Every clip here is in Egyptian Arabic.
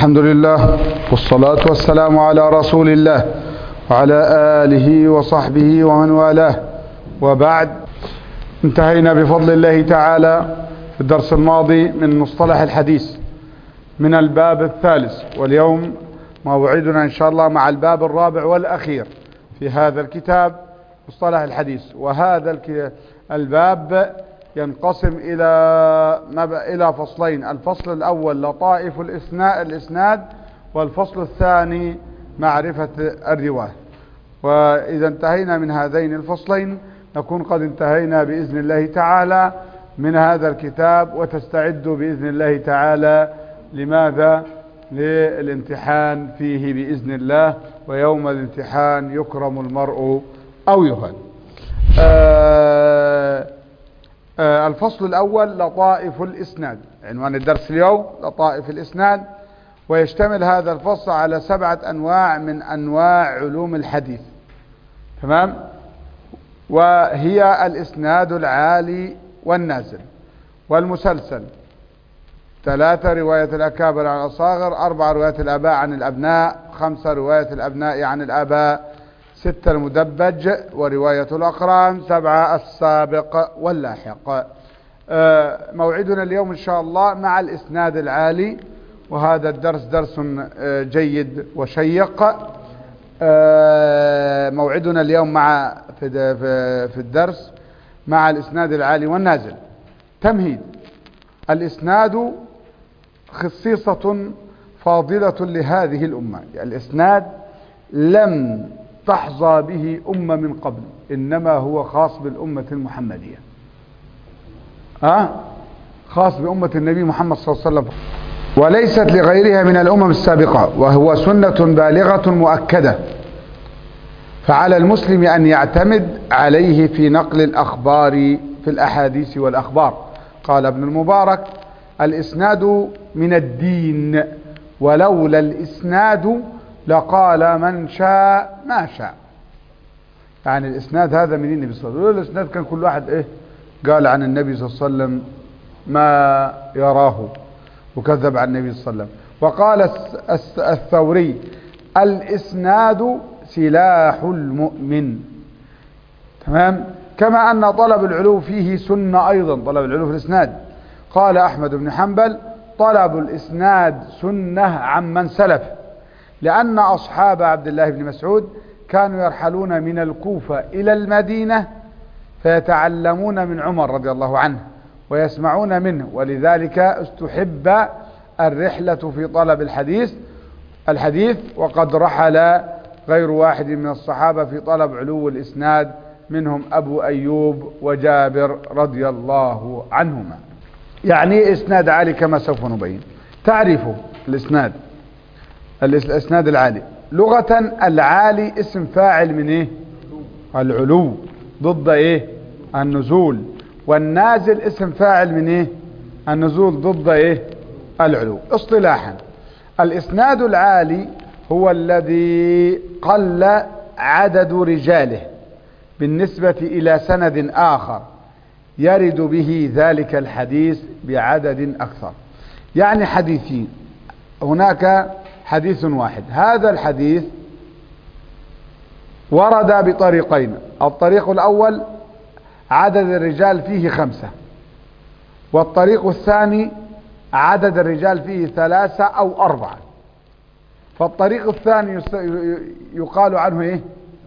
الحمد لله والصلاة والسلام على رسول الله وعلى آله وصحبه ومن والاه وبعد انتهينا بفضل الله تعالى في الدرس الماضي من مصطلح الحديث من الباب الثالث واليوم موعدنا إن شاء الله مع الباب الرابع والأخير في هذا الكتاب مصطلح الحديث وهذا الباب ينقسم إلى إلى فصلين الفصل الأول لطائف الإسناد والفصل الثاني معرفة الرواية وإذا انتهينا من هذين الفصلين نكون قد انتهينا بإذن الله تعالى من هذا الكتاب وتستعد بإذن الله تعالى لماذا للامتحان فيه بإذن الله ويوم الامتحان يكرم المرء أو يهان آه الفصل الأول لطائف الإسناد عنوان الدرس اليوم لطائف الإسناد ويشتمل هذا الفصل على سبعة أنواع من أنواع علوم الحديث تمام وهي الإسناد العالي والنازل والمسلسل ثلاثة رواية الأكابر عن الأصاغر أربعة رواية الآباء عن الأبناء خمسة رواية الأبناء عن الآباء ستة المدبج ورواية الأقران سبعة السابق واللاحق موعدنا اليوم إن شاء الله مع الإسناد العالي وهذا الدرس درس جيد وشيق موعدنا اليوم مع في الدرس مع الإسناد العالي والنازل تمهيد الإسناد خصيصة فاضلة لهذه الأمة الإسناد لم تحظى به أمة من قبل إنما هو خاص بالأمة المحمدية أه؟ خاص بأمة النبي محمد صلى الله عليه وسلم وليست لغيرها من الأمم السابقة وهو سنة بالغة مؤكدة فعلى المسلم أن يعتمد عليه في نقل الأخبار في الأحاديث والأخبار قال ابن المبارك الإسناد من الدين ولولا الإسناد لقال من شاء ما شاء يعني الإسناد هذا من النبي صلى الله عليه وسلم الإسناد كان كل واحد إيه قال عن النبي صلى الله عليه وسلم ما يراه وكذب عن النبي صلى الله عليه وسلم وقال الثوري الإسناد سلاح المؤمن تمام كما أن طلب العلو فيه سنة أيضا طلب العلو في الإسناد قال أحمد بن حنبل طلب الإسناد سنة عمن سلف لأن أصحاب عبد الله بن مسعود كانوا يرحلون من الكوفة إلى المدينة فيتعلمون من عمر رضي الله عنه ويسمعون منه ولذلك استحب الرحلة في طلب الحديث الحديث وقد رحل غير واحد من الصحابة في طلب علو الإسناد منهم أبو أيوب وجابر رضي الله عنهما يعني إسناد عالي كما سوف نبين تعرفوا الإسناد الإسناد العالي لغة العالي اسم فاعل من إيه العلو ضد إيه النزول والنازل اسم فاعل من إيه النزول ضد إيه العلو اصطلاحا الإسناد العالي هو الذي قل عدد رجاله بالنسبة إلى سند آخر يرد به ذلك الحديث بعدد أكثر يعني حديثين هناك حديث واحد هذا الحديث ورد بطريقين الطريق الأول عدد الرجال فيه خمسة والطريق الثاني عدد الرجال فيه ثلاثة أو أربعة فالطريق الثاني يقال عنه إيه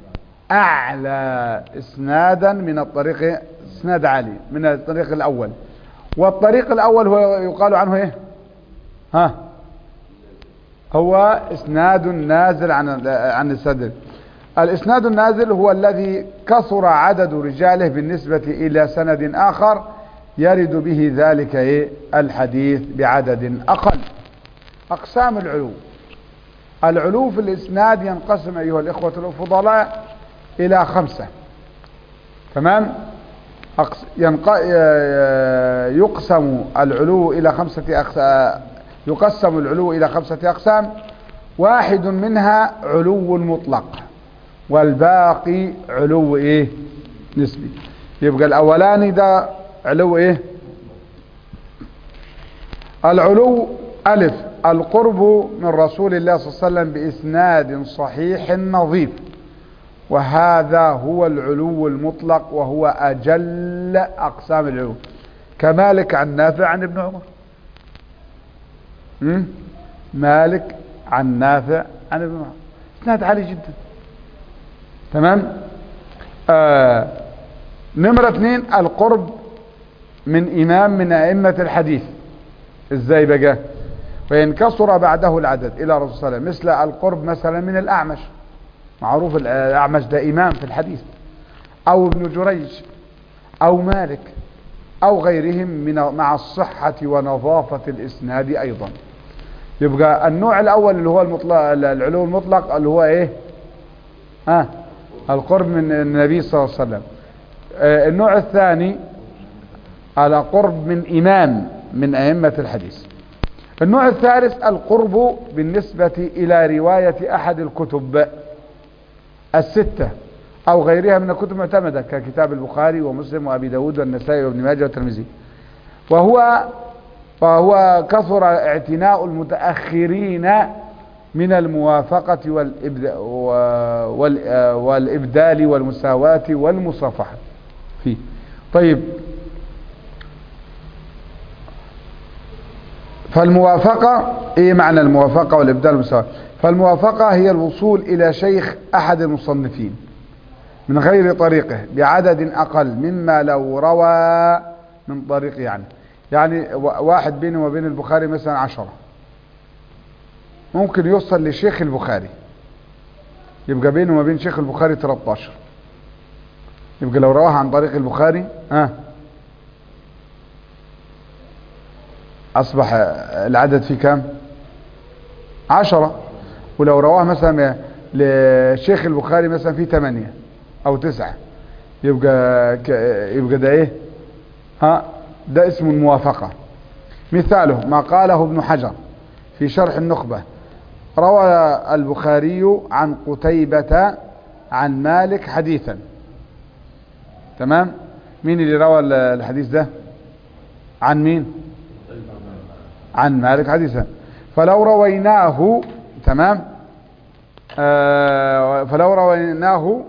أعلى إسنادا من الطريق إسناد عالي من الطريق الأول والطريق الأول هو يقال عنه إيه ها هو إسناد نازل عن عن السدر الإسناد النازل هو الذي كثر عدد رجاله بالنسبة إلى سند آخر يرد به ذلك إيه الحديث بعدد أقل أقسام العلو العلو في الإسناد ينقسم أيها الإخوة الفضلاء إلى خمسة تمام ينق... يقسم العلو إلى خمسة أقسام يقسم العلو إلى خمسة أقسام واحد منها علو مطلق والباقي علو إيه نسبي يبقى الأولاني ده علو إيه العلو ألف القرب من رسول الله صلى الله عليه وسلم بإسناد صحيح نظيف وهذا هو العلو المطلق وهو أجل أقسام العلو كمالك عن نافع عن ابن عمر م? مالك عن نافع عن ابن عمر إسناد عالي جدا تمام آه نمرة اثنين القرب من إمام من أئمة الحديث ازاي بقى وإن كسر بعده العدد إلى رسول الله مثل القرب مثلا من الأعمش معروف الأعمش ده إمام في الحديث أو ابن جريج أو مالك أو غيرهم من مع الصحة ونظافة الإسناد أيضا يبقى النوع الأول اللي هو المطلق العلو المطلق اللي هو إيه ها آه القرب من النبي صلى الله عليه وسلم آه النوع الثاني على قرب من إمام من أئمة الحديث النوع الثالث القرب بالنسبة إلى رواية أحد الكتب الستة أو غيرها من الكتب المعتمدة ككتاب البخاري ومسلم وأبي داود والنسائي وابن ماجه والترمذي وهو فهو كثر اعتناء المتأخرين من الموافقة والإبدال, والإبدال والمساواة والمصافحة فيه طيب فالموافقة ايه معنى الموافقة والإبدال والمساواة فالموافقة هي الوصول إلى شيخ أحد المصنفين من غير طريقه بعدد أقل مما لو روى من طريق يعني يعني واحد بينه وبين البخاري مثلا عشرة ممكن يوصل لشيخ البخاري يبقى بينه وبين شيخ البخاري 13 يبقى لو رواه عن طريق البخاري ها آه أصبح العدد في كام عشرة ولو رواه مثلا لشيخ البخاري مثلا في ثمانية أو تسعة يبقى يبقى ده إيه ها ده اسم الموافقة مثاله ما قاله ابن حجر في شرح النخبة روى البخاري عن قتيبة عن مالك حديثا تمام مين اللي روى الحديث ده عن مين عن مالك حديثا فلو رويناه تمام آه فلو رويناه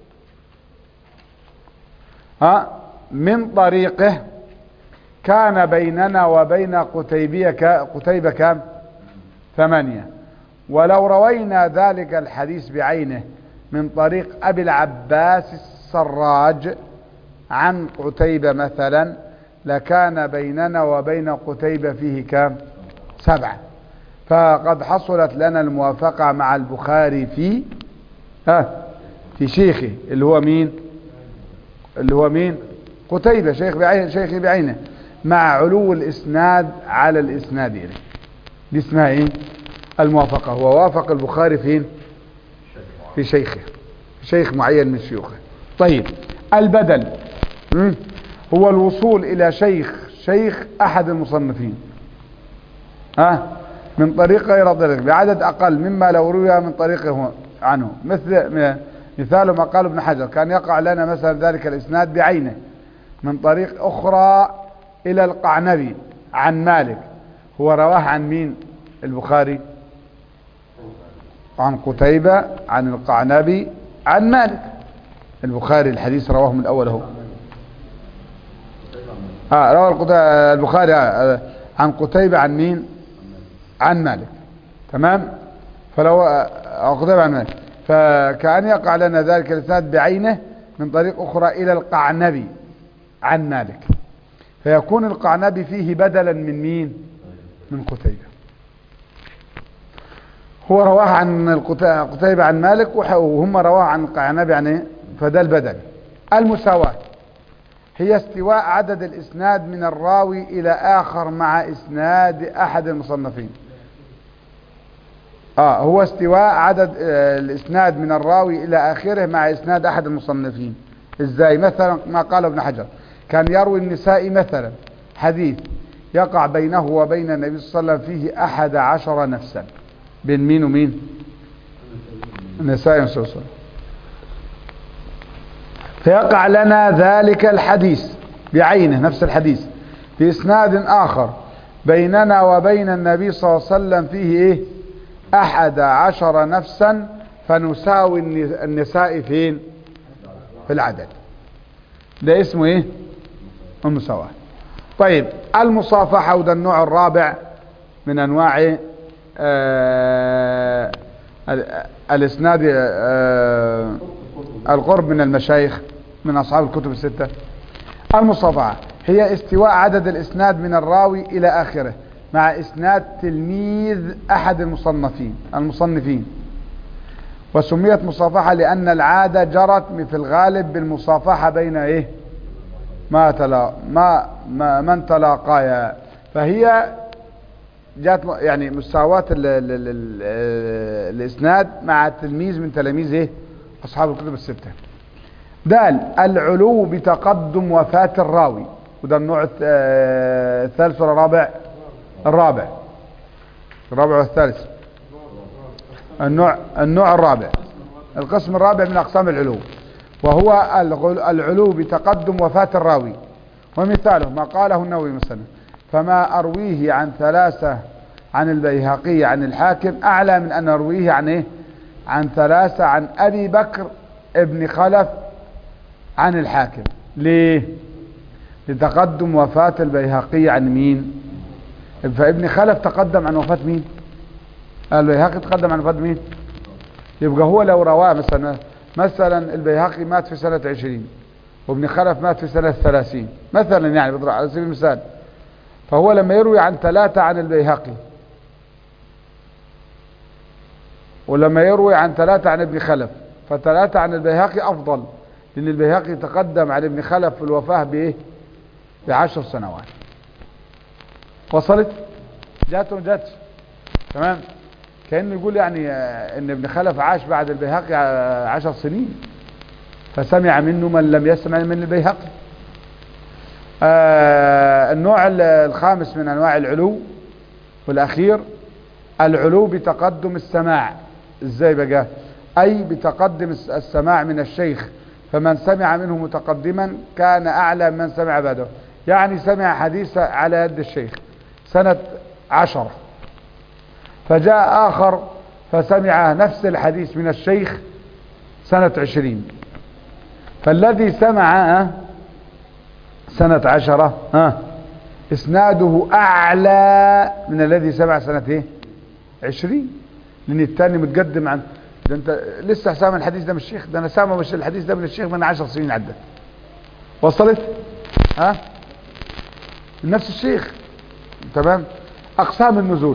ها من طريقه كان بيننا وبين قتيبية قتيبة كام ثمانية ولو روينا ذلك الحديث بعينه من طريق أبي العباس السراج عن قتيبة مثلا لكان بيننا وبين قتيبة فيه كام سبعة فقد حصلت لنا الموافقة مع البخاري في ها في شيخه اللي هو مين اللي هو مين قتيبة شيخ بعينه شيخي بعينه مع علو الاسناد على الاسناد اليه دي اسمها ايه الموافقة هو وافق البخاري فين في شيخه شيخ معين من شيوخه طيب البدل مم. هو الوصول الى شيخ شيخ احد المصنفين ها أه؟ من طريق غير طريق بعدد اقل مما لو روي من طريقه عنه مثل مثال ما قال ابن حجر كان يقع لنا مثلا ذلك الاسناد بعينه من طريق اخرى الى القعنبي عن مالك هو رواه عن مين البخاري عن قتيبة عن القعنبي عن مالك البخاري الحديث رواه من الاول اهو اه روى البخاري آه عن قتيبة عن مين عن مالك تمام فلو آه قتيبة عن مالك فكأن يقع لنا ذلك الاسناد بعينه من طريق اخرى الى القعنبي عن مالك فيكون القعنبي فيه بدلا من مين من قتيبة هو رواه عن قتيبة عن مالك وهم رواه عن القعنبي عن ايه فده البدل المساواة هي استواء عدد الاسناد من الراوي الى اخر مع اسناد احد المصنفين اه هو استواء عدد آه الاسناد من الراوي الى اخره مع اسناد احد المصنفين ازاي مثلا ما قال ابن حجر كان يروي النساء مثلا حديث يقع بينه وبين النبي صلى الله عليه وسلم فيه احد عشر نفسا بين مين ومين النساء صلى الله عليه وسلم فيقع لنا ذلك الحديث بعينه نفس الحديث بإسناد آخر بيننا وبين النبي صلى الله عليه وسلم فيه ايه احد عشر نفسا فنساوي الن- النساء فين في العدد ده اسمه ايه المساواة طيب المصافحة وده النوع الرابع من انواع آه ال- الاسناد آه القرب من المشايخ من اصحاب الكتب الستة المصافحة هي استواء عدد الاسناد من الراوي الى اخره مع اسناد تلميذ احد المصنفين المصنفين وسميت مصافحة لان العادة جرت في الغالب بالمصافحة بين ايه ما تلا ما, ما من تلاقايا فهي جات م- يعني مساواة ال ال ال ال الاسناد مع التلميذ من تلاميذ ايه اصحاب الكتب الستة دال العلو بتقدم وفاة الراوي وده النوع الث- آه، الثالث ولا الرابع الرابع الرابع والثالث النوع النوع الرابع القسم الرابع من اقسام العلو وهو الغل- العلو بتقدم وفاة الراوي ومثاله ما قاله النووي مثلا فما أرويه عن ثلاثة عن البيهقي عن الحاكم أعلى من أن أرويه عن إيه عن ثلاثة عن أبي بكر ابن خلف عن الحاكم ليه لتقدم وفاة البيهقي عن مين فابن خلف تقدم عن وفاة مين البيهقي تقدم عن وفاة مين يبقى هو لو رواه مثلا مثلا البيهقي مات في سنة عشرين وابن خلف مات في سنة ثلاثين مثلا يعني بضرب على سبيل المثال فهو لما يروي عن ثلاثة عن البيهقي ولما يروي عن ثلاثة عن ابن خلف فثلاثة عن البيهقي أفضل لأن البيهقي تقدم عن ابن خلف في الوفاة بإيه بعشر سنوات وصلت جاته جات تمام كأنه يقول يعني آه، ان ابن خلف عاش بعد البيهقي آه، عشر سنين فسمع منه من لم يسمع من البيهقي آه النوع ال- الخامس من انواع العلو والاخير العلو بتقدم السماع ازاي بقى اي بتقدم الس- السماع من الشيخ فمن سمع منه متقدما كان اعلى من سمع بعده يعني سمع حديث على يد الشيخ سنة عشرة فجاء آخر فسمع نفس الحديث من الشيخ سنة عشرين فالذي سمع آه، سنة عشرة ها اسناده أعلى من الذي سمع سنة ايه عشرين لأن الثاني متقدم عن ده انت لسه سامع الحديث ده من الشيخ ده انا سامع مش الحديث ده من الشيخ من عشر سنين عدت وصلت ها من نفس الشيخ تمام أقسام النزول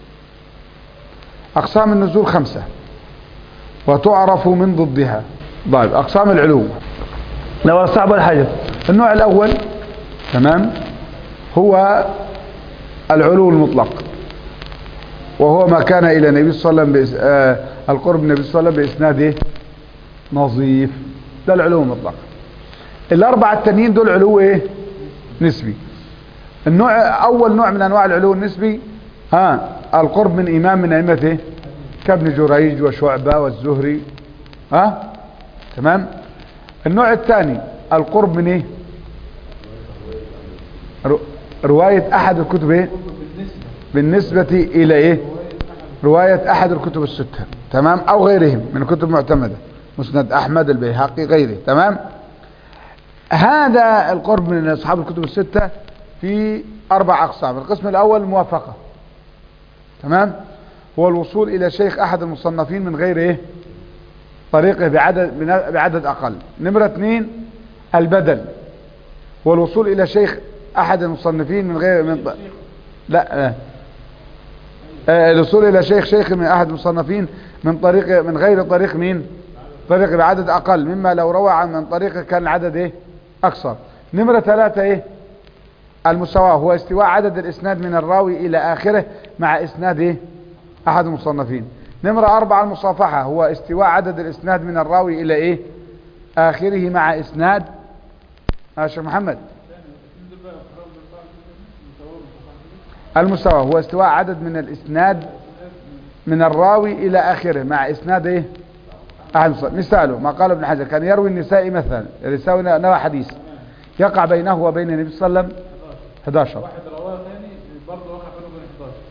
أقسام النزول خمسة وتعرف من ضدها طيب أقسام العلو لا ولا صعب ولا حاجة النوع الأول تمام هو العلو المطلق وهو ما كان إلى النبي صلى الله عليه وسلم بإس... آه القرب من النبي صلى الله عليه وسلم بإسناده نظيف ده العلو المطلق الأربعة التانيين دول علو إيه نسبي النوع أول نوع من أنواع العلو النسبي ها القرب من إمام من أئمة إيه كابن جريج وشعبة والزهري ها تمام النوع الثاني القرب من ايه رو- رواية احد الكتب ايه بالنسبة الى ايه رواية احد الكتب الستة تمام او غيرهم من الكتب المعتمدة مسند احمد البيهقي غيره تمام هذا القرب من اصحاب الكتب الستة في اربع اقسام القسم الاول الموافقة تمام هو الوصول الى شيخ احد المصنفين من غير ايه طريقه بعدد بعدد اقل نمرة اثنين البدل هو الوصول الى شيخ احد المصنفين من غير من ط- لا آه. آه الوصول الى شيخ شيخ من احد المصنفين من طريق من غير طريق مين طريق بعدد اقل مما لو روى عن من طريقه كان العدد ايه اكثر نمرة ثلاثة ايه المساواة هو استواء عدد الاسناد من الراوي الى اخره مع اسناد ايه احد المصنفين نمرة اربعة المصافحة هو استواء عدد الاسناد من الراوي الى ايه اخره مع اسناد آه شيخ محمد المساواة هو استواء عدد من الاسناد من الراوي الى اخره مع اسناد ايه أحد المصنفين. مثاله ما قال ابن حجر كان يروي النساء مثلا يساوي نوى حديث يقع بينه وبين النبي صلى الله عليه وسلم 11 واحد رواه ثاني برضه واخد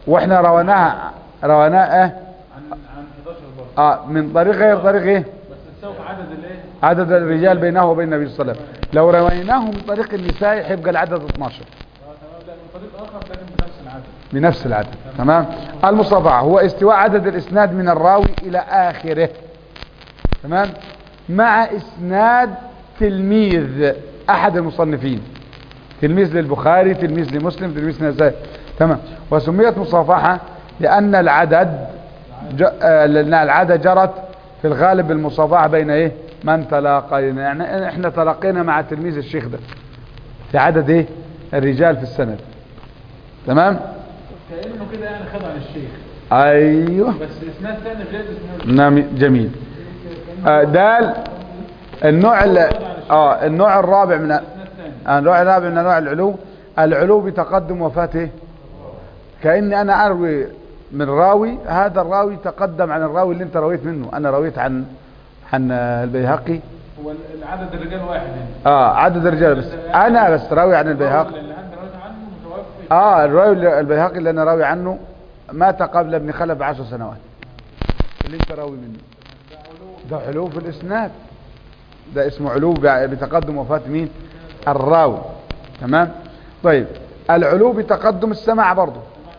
واحنا رويناها رويناها اه عن عن 11 برضه اه من طريق غير طريق ايه بس نساوي عدد الايه عدد الرجال بينه وبين النبي صلى الله عليه وسلم لو رويناه من طريق النساء هيبقى العدد 12 اه تمام لا من طريق اخر لكن بنفس العدد بنفس العدد تمام المصافحة هو استواء عدد الاسناد من الراوي الى اخره تمام مع اسناد تلميذ احد المصنفين تلميذ للبخاري تلميذ لمسلم تلميذ للنسائي تمام وسميت مصافحة لان العدد ج... آه، لان العدد جرت في الغالب بالمصافحة بين ايه من تلاقينا يعني احنا تلاقينا مع تلميذ الشيخ ده في عدد ايه الرجال في السند تمام كانه كده يعني خد عن الشيخ ايوه بس اسناد ثاني غير اسناد نعم جميل آه دال النوع ال- اه النوع الرابع من اسناد ثاني آه، النوع الرابع من انواع العلو العلو بتقدم وفاته كاني انا اروي من راوي هذا الراوي تقدم عن الراوي اللي انت رويت منه انا رويت عن عن آه، البيهقي هو العدد الرجال واحد يعني اه عدد الرجال بس انا بس راوي عن البيهقي اللي عندنا رويت عنه متوفي اه الراوي اللي- البيهقي اللي انا راوي عنه مات قبل ابن خلف بعشر سنوات اللي انت راوي منه ده علو في الاسناد ده اسمه علو بع- بتقدم وفاة مين الراوي تمام طيب العلو بتقدم السماع برضه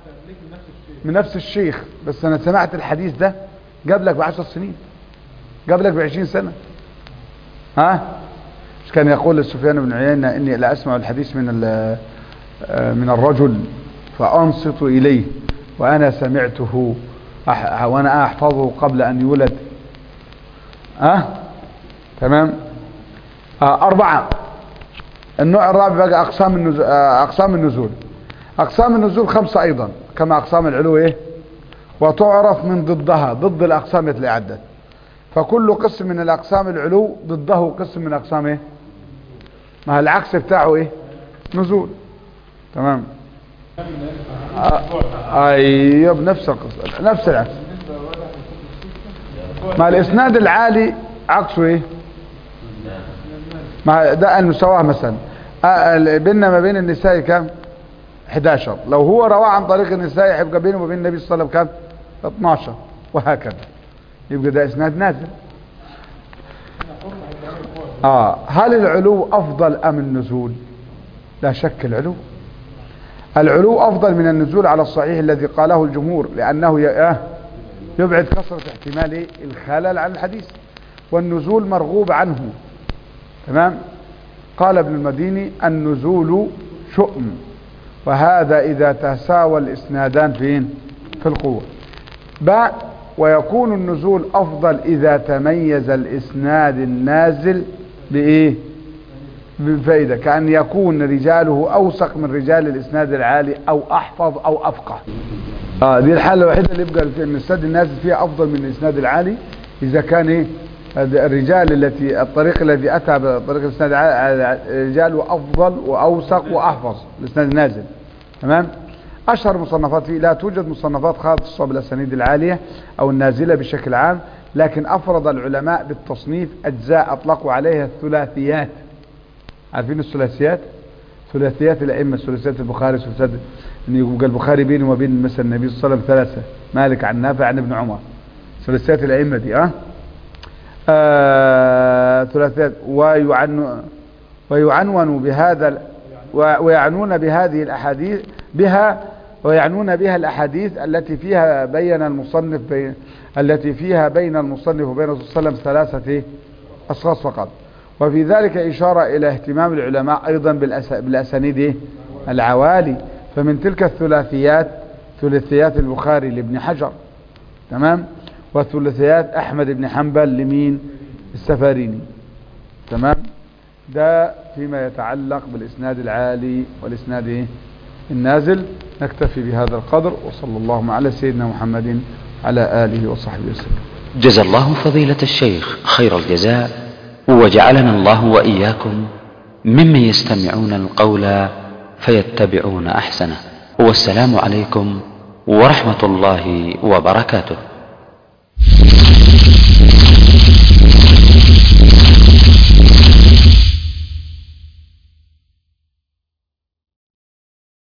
من نفس الشيخ بس انا سمعت الحديث ده قبلك بعشر سنين قبلك بعشرين سنة ها مش كان يقول سفيان بن عيينة اني لا اسمع الحديث من ال- آه، من الرجل فانصت اليه وانا سمعته أح- وانا احفظه قبل ان يولد ها أه؟ تمام آه أربعة النوع الرابع بقى أقسام النزول, آه أقسام النزول أقسام النزول خمسة أيضا كما أقسام العلو إيه وتعرف من ضدها ضد الأقسام التي عدت فكل قسم من الأقسام العلو ضده قسم من أقسام إيه ما العكس بتاعه إيه نزول تمام آه أيوه بنفس القصة نفس العكس ما الإسناد العالي عكسه إيه ما ده المساواة مثلا آه، ال- بيننا ما بين النساء كم 11 لو هو رواه عن طريق النساء يبقى بينه وبين النبي صلى الله عليه وسلم كم 12 وهكذا يبقى ده اسناد نازل اه هل العلو افضل ام النزول لا شك العلو العلو افضل من النزول على الصحيح الذي قاله الجمهور لانه ي- آه يبعد كثرة احتمال إيه؟ الخلل عن الحديث والنزول مرغوب عنه تمام قال ابن المديني النزول شؤم وهذا إذا تساوى الإسنادان فين في القوة باء ويكون النزول أفضل إذا تميز الإسناد النازل بإيه بفائدة كأن يكون رجاله أوثق من رجال الإسناد العالي أو أحفظ أو أفقه آه دي الحالة الوحيدة اللي يبقى الإسناد النازل فيها أفضل من الإسناد العالي إذا كان إيه هذا الرجال التي الطريق الذي أتى بطريق الإسناد العالي رجاله أفضل وأوثق وأحفظ الإسناد النازل تمام أشهر مصنفات فيه لا توجد مصنفات خاصة بالأسانيد العالية أو النازلة بشكل عام لكن أفرض العلماء بالتصنيف أجزاء أطلقوا عليها الثلاثيات عارفين الثلاثيات ثلاثيات الأئمة ثلاثيات البخاري ثلاثيات إن يبقى البخاري بينه وبين مثلا النبي صلى الله عليه وسلم ثلاثة مالك عن نافع عن ابن عمر ثلاثيات الأئمة دي أه آه، ثلاثيات ويعن ويعنون بهذا ال- و- ويعنون بهذه الأحاديث بها ويعنون بها الأحاديث التي فيها بين المصنف بين التي فيها بين المصنف وبين الرسول صلى الله عليه وسلم ثلاثة إيه؟ أشخاص فقط وفي ذلك إشارة إلى اهتمام العلماء أيضا بالأس- بالأسانيد إيه؟ العوالي فمن تلك الثلاثيات ثلاثيات البخاري لابن حجر تمام وثلاثيات أحمد بن حنبل لمين السفاريني تمام ده فيما يتعلق بالإسناد العالي والإسناد إيه؟ النازل نكتفي بهذا القدر وصلى الله على سيدنا محمد على آله وصحبه وسلم جزى الله فضيلة الشيخ خير الجزاء وجعلنا الله وإياكم ممن يستمعون القول فيتبعون أحسنه والسلام عليكم ورحمة الله وبركاته